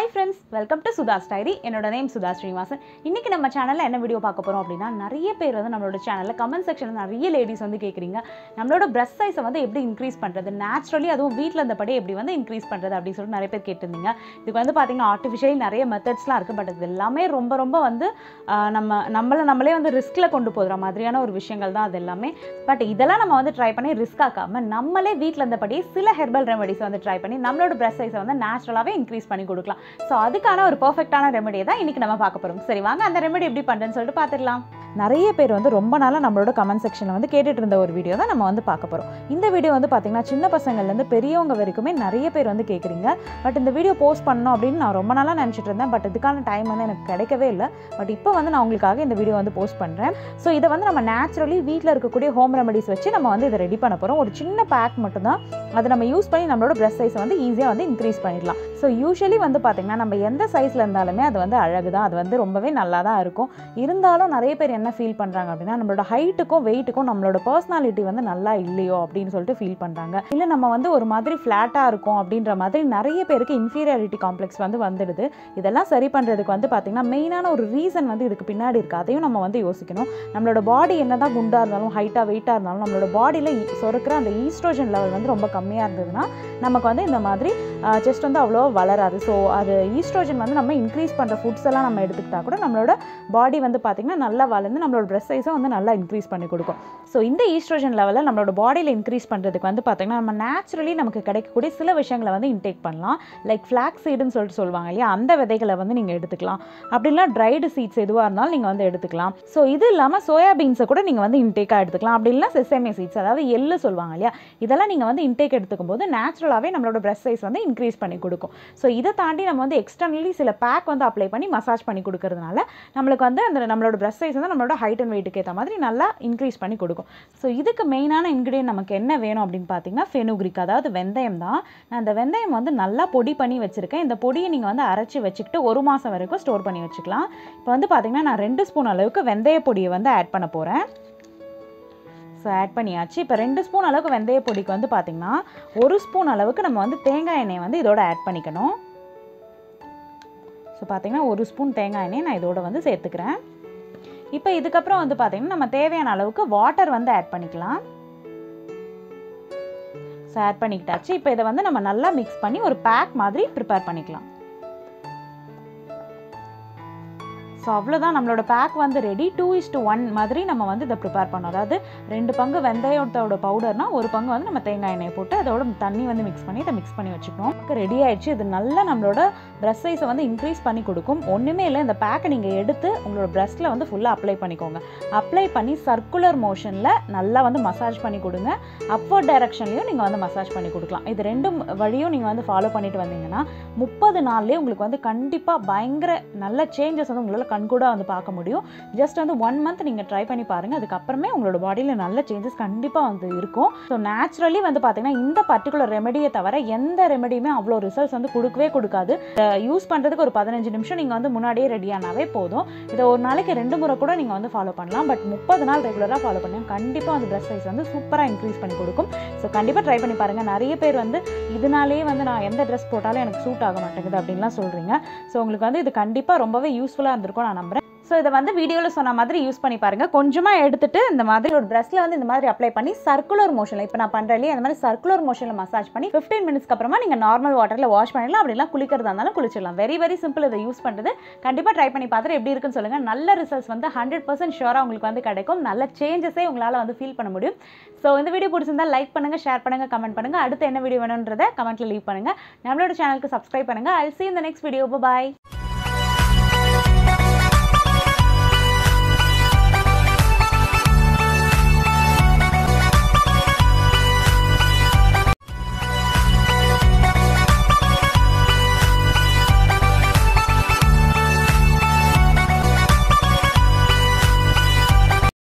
hi friends welcome to Sudha story என்னோட name Sudha Srinivasan இன்னைக்கு நம்ம சேனலில் என்ன வீடியோ பார்க்க போகிறோம் அப்படின்னா நிறைய பேர் வந்து நம்மளோட சேனலில் கமெண்ட் செக்ஷனில் நிறைய லேடிஸ் வந்து கேட்குறீங்க நம்மளோட பிரஸ்ட் சைஸை வந்து எப்படி இன்க்ரீஸ் பண்ணுறது நேச்சுரலி அதுவும் வீட்டில் இருந்தபடி எப்படி வந்து இன்க்ரீஸ் பண்ணுறது அப்படின்னு சொல்லிட்டு நிறைய பேர் கேட்டிருந்தீங்க இதுக்கு வந்து பார்த்தீங்கன்னா ஆர்டிஃபிஷியலி நிறைய மெத்தட்ஸ்லாம் இருக்குது பட் இது எல்லாமே ரொம்ப ரொம்ப வந்து ஆஹ், நம்ம நம்மளை நம்மளே வந்து ரிஸ்கில் கொண்டு போகிற மாதிரியான ஒரு விஷயங்கள் தான் அது எல்லாமே பட் இதெல்லாம் நம்ம வந்து ட்ரை பண்ணி ரிஸ்க் ஆக்காமல் நம்மளே வீட்டில் இருந்தபடி சில ஹெர்பல் ரெமெடிஸ் வந்து ட்ரை பண்ணி நம்மளோட பிரஸ்ட் சைஸை வந்து நேச்சுரலாகவே இன்க்ரீஸ் பண்ணி கொடுக்கலாம் ஸோ அதுக்கான ஒரு பர்ஃபெக்டான ரெமெடியை தான் இன்றைக்கி நம்ம பார்க்க போகிறோம் சரி வாங்க அந்த ரெமெடி எப்படி பண்ணுறேன்னு சொல்லிட்டு பார்த்துடலாம் நிறைய பேர் வந்து ரொம்ப நாளாக நம்மளோட கமெண்ட் செக்ஷனில் வந்து கேட்டுட்டு இருந்த ஒரு வீடியோ தான் நம்ம வந்து பார்க்க போகிறோம் இந்த வீடியோ வந்து பார்த்தீங்கன்னா சின்ன பசங்கள்லேருந்து பெரியவங்க வரைக்குமே நிறைய பேர் வந்து கேட்குறீங்க பட் இந்த வீடியோ போஸ்ட் பண்ணணும் அப்படின்னு நான் ரொம்ப நாளாக நினச்சிட்டு இருந்தேன் பட் இதுக்கான டைம் வந்து எனக்கு கிடைக்கவே இல்லை பட் இப்போ வந்து நான் உங்களுக்காக இந்த வீடியோ வந்து போஸ்ட் பண்ணுறேன் ஸோ இதை வந்து நம்ம நேச்சுரலி வீட்டில் இருக்கக்கூடிய ஹோம் ரெமடிஸ் வச்சு நம்ம வந்து இதை ரெடி பண்ண போகிறோம் ஒரு சின்ன பேக் மட்டும்தான் அதை நம்ம யூஸ் பண்ணி நம்மளோட பிரஸ்ட் சைஸை வந்து ஈஸியாக வந்து இன்க்ரீஸ் பண்ணிடலாம் ஸோ யூஸ்வலி வந்து பார்த்திங்கன்னா நம்ம எந்த சைஸில் இருந்தாலுமே அது வந்து அழகு தான் அது வந்து ரொம்பவே நல்லா தான் இருக்கும் இருந்தாலும் நிறைய பேர் என்ன ஃபீல் பண்ணுறாங்க அப்படின்னா நம்மளோட ஹைட்டுக்கும் வெயிட்டுக்கும் நம்மளோட பர்சனாலிட்டி வந்து நல்லா இல்லையோ அப்படின்னு சொல்லிட்டு ஃபீல் பண்ணுறாங்க இல்லை நம்ம வந்து ஒரு மாதிரி ஃப்ளாட்டாக இருக்கும் அப்படின்ற மாதிரி நிறைய பேருக்கு இன்ஃபீரியாரிட்டி காம்ப்ளெக்ஸ் வந்து வந்துடுது இதெல்லாம் சரி பண்ணுறதுக்கு வந்து பார்த்திங்கன்னா மெயினான ஒரு ரீசன் வந்து இதுக்கு பின்னாடி இருக்குது அதையும் நம்ம வந்து யோசிக்கணும் நம்மளோட பாடி என்ன தான் குண்டாக இருந்தாலும் ஹைட்டாக வெயிட்டாக இருந்தாலும் நம்மளோட பாடியில் சொருக்கிற அந்த ஈஸ்ட்ரோஜன் லெவல் வந்து ரொம்ப கம்மியாக இருந்ததுன்னா நமக்கு வந்து இந்த மாதிரி செஸ்ட் வந்து அவ்வளோ வளராது ஸோ அது ஈஸ்ட்ரோஜன் வந்து நம்ம இன்க்ரீஸ் பண்ணுற ஃபுட்ஸ் எல்லாம் நம்ம எடுத்துக்கிட்டா கூட நம்மளோட பாடி வந்து பார்த்திங்கன்னா நல்லா வளர்ந்து நம்மளோட ப்ரெஸ் சைஸை வந்து நல்லா இன்க்ரீஸ் பண்ணி கொடுக்கும் ஸோ இந்த ஈஸ்ட்ரோஜன் லெவலில் நம்மளோட பாடியில் இன்க்ரீஸ் பண்ணுறதுக்கு வந்து பார்த்திங்கன்னா நம்ம நேச்சுரலி நமக்கு கிடைக்கக்கூடிய சில விஷயங்களை வந்து இன்டேக் பண்ணலாம் லைக் ஃப்ளாக் சீடுன்னு சொல்லிட்டு சொல்லுவாங்க இல்லையா அந்த விதைகளை வந்து நீங்கள் எடுத்துக்கலாம் அப்படின்னா ட்ரைடு சீட்ஸ் எதுவாக இருந்தாலும் நீங்கள் வந்து எடுத்துக்கலாம் ஸோ இது இல்லாமல் சோயா பீன்ஸை கூட நீங்கள் வந்து இன்டேக்காக எடுத்துக்கலாம் அப்படி இல்லைனா செசமே சீட்ஸ் அதாவது எள்ளு சொல்லுவாங்க இல்லையா இதெல்லாம் நீங்கள் வந்து இன்டேக் எடுத்துக்கும் போது நேச்சுரலாகவே நம்மளோட பிரஸ்ட் சைஸ் வந்து இன்க்ரீஸ் பண்ணி கொடுக்கும் ஸோ இதை தாண்டி நம்ம வந்து எக்ஸ்டர்னலி சில பேக் வந்து அப்ளை பண்ணி மசாஜ் பண்ணி கொடுக்கறதுனால நம்மளுக்கு வந்து அந்த நம்மளோட பிரஸ்ட் சைஸ் வந்து நம்மளோட ஹைட் அண்ட் வெயிட்டுக்கு ஏற்ற மாதிரி நல்லா இன்க்ரீஸ் பண்ணி கொடுக்கும் ஸோ இதுக்கு மெயினான இன்க்ரீடியன்ட் நமக்கு என்ன வேணும் அப்படின்னு பார்த்தீங்கன்னா ஃபெனுக்ரிக் அதாவது வெந்தயம் தான் நான் அந்த வெந்தயம் வந்து நல்லா பொடி பண்ணி வச்சுருக்கேன் இந்த பொடியை நீங்கள் வந்து அரைச்சி வச்சுக்கிட்டு ஒரு மாதம் வரைக்கும் ஸ்டோர் பண்ணி வச்சுக்கலாம் இப்போ வந்து பார்த்தீங்கன்னா நான் ரெண்டு ஸ்பூன் அளவுக்கு வெந்தய பொடியை வந்து ஆட் பண்ண போகிறேன் ஸோ ஆட் பண்ணியாச்சு இப்போ ரெண்டு ஸ்பூன் அளவுக்கு வெந்தய பொடிக்கு வந்து பார்த்திங்கன்னா ஒரு ஸ்பூன் அளவுக்கு நம்ம வந்து தேங்காய் எண்ணெய் வந்து இதோட ஆட் பண்ணிக்கணும் ஸோ பார்த்திங்கன்னா ஒரு ஸ்பூன் தேங்காய் எண்ணெய் நான் இதோட வந்து சேர்த்துக்கிறேன் இப்போ இதுக்கப்புறம் வந்து பார்த்திங்கன்னா நம்ம தேவையான அளவுக்கு வாட்டர் வந்து ஆட் பண்ணிக்கலாம் ஸோ ஆட் பண்ணிக்கிட்டாச்சு இப்போ இதை வந்து நம்ம நல்லா மிக்ஸ் பண்ணி ஒரு பேக் மாதிரி ப்ரிப்பேர் பண்ணிக்கலாம் ஸோ அவ்வளோதான் நம்மளோட பேக் வந்து ready two is to one மாதிரி நம்ம வந்து இதை ப்ரிப்பேர் பண்ணோம் அதாவது ரெண்டு பங்கு வெந்தயத்தோட பவுடர்னா ஒரு பங்கு வந்து நம்ம தேங்காய் எண்ணெய் போட்டு அதோட தண்ணி வந்து மிக்ஸ் பண்ணி இதை மிக்ஸ் பண்ணி வச்சுக்கணும் ரெடி ஆயிடுச்சு இது நல்லா நம்மளோட ப்ரெஸ் சைஸை வந்து இன்க்ரீஸ் பண்ணி கொடுக்கும் ஒன்றுமே இல்லை இந்த பேக்கை நீங்கள் எடுத்து உங்களோட ப்ரெஸ்ட்டில் வந்து ஃபுல்லாக அப்ளை பண்ணிக்கோங்க அப்ளை பண்ணி சர்க்குலர் மோஷனில் நல்லா வந்து மசாஜ் பண்ணி கொடுங்க அப்வர்ட் டைரக்ஷன்லையும் நீங்கள் வந்து மசாஜ் பண்ணி கொடுக்கலாம் இது ரெண்டும் வழியும் நீங்கள் வந்து ஃபாலோ பண்ணிட்டு வந்தீங்கன்னா முப்பது நாள்லேயே உங்களுக்கு வந்து கண்டிப்பாக பயங்கர நல்ல சேஞ்சஸ் வந்து உங்களால் கண்கூட வந்து பார்க்க முடியும் ஜஸ்ட் வந்து ஒன் மந்த் நீங்கள் ட்ரை பண்ணி பாருங்கள் அதுக்கப்புறமே உங்களோட பாடியில் நல்ல சேஞ்சஸ் கண்டிப்பாக வந்து இருக்கும் ஸோ நேச்சுரலி வந்து பார்த்தீங்கன்னா இந்த பர்டிகுலர் ரெமெடியை தவிர எந்த ரெமெடியுமே அவ்வளோ ரிசல்ட்ஸ் வந்து கொடுக்கவே கொடுக்காது யூஸ் பண்ணுறதுக்கு ஒரு பதினஞ்சு நிமிஷம் நீங்கள் வந்து முன்னாடியே ரெடியானாவே போதும் இதை ஒரு நாளைக்கு ரெண்டு முறை கூட நீங்கள் வந்து ஃபாலோ பண்ணலாம் பட் முப்பது நாள் ரெகுலராக ஃபாலோ பண்ணுங்க கண்டிப்பாக வந்து ப்ரெஸ் சைஸ் வந்து சூப்பராக இன்க்ரீஸ் பண்ணி கொடுக்கும் ஸோ கண்டிப்பாக ட்ரை பண்ணி பாருங்கள் நிறைய பேர் வந்து இதனாலேயே வந்து நான் எந்த ட்ரெஸ் போட்டாலும் எனக்கு சூட் ஆக மாட்டேங்குது அப்படின்லாம் சொல்கிறீங்க ஸோ உங்களுக்கு வந்து இது கண்டிப்பாக ரொம்பவே யூஸ்ஃபுல்லாக இருந்திருக்கும் நான் நம்புறேன் ஸோ இதை வந்து வீடியோவில் சொன்ன மாதிரி யூஸ் பண்ணி பாருங்கள் கொஞ்சமாக எடுத்துட்டு இந்த மாதிரி ஒரு ப்ரெஸ்ஸில் வந்து இந்த மாதிரி அப்ளை பண்ணி சர்க்குலர் மோஷனில் இப்போ நான் பண்ணுறேன் அந்த மாதிரி சர்க்குலர் மோஷனில் மசாஜ் பண்ணி ஃபிஃப்டீன் மினிட்ஸ்க்கு அப்புறமா நீங்கள் நார்மல் வாட்டரில் வாஷ் பண்ணிடலாம் அப்படிலாம் குளிக்கிறதா இருந்தாலும் குளிச்சிடலாம் வெரி வெரி சிம்பிள் இதை யூஸ் பண்ணுறது கண்டிப்பாக ட்ரை பண்ணி பார்த்துட்டு எப்படி இருக்குன்னு சொல்லுங்கள் நல்ல ரிசல்ட்ஸ் வந்து ஹண்ட்ரட் பர்சன்ட் ஷுவராக உங்களுக்கு வந்து கிடைக்கும் நல்ல சேஞ்சஸே உங்களால் வந்து ஃபீல் பண்ண முடியும் ஸோ இந்த வீடியோ பிடிச்சிருந்தா லைக் பண்ணுங்கள் ஷேர் பண்ணுங்கள் கமெண்ட் பண்ணுங்கள் அடுத்து என்ன வீடியோ வேணுன்றதை கமெண்ட்டில் லீவ் பண்ணுங்கள் நம்மளோட சேனலுக்கு சப்ஸ்கிரைப் பண்ணுங்கள் ஐ சி இந்த நெக்ஸ்ட் வீடியோ பாய்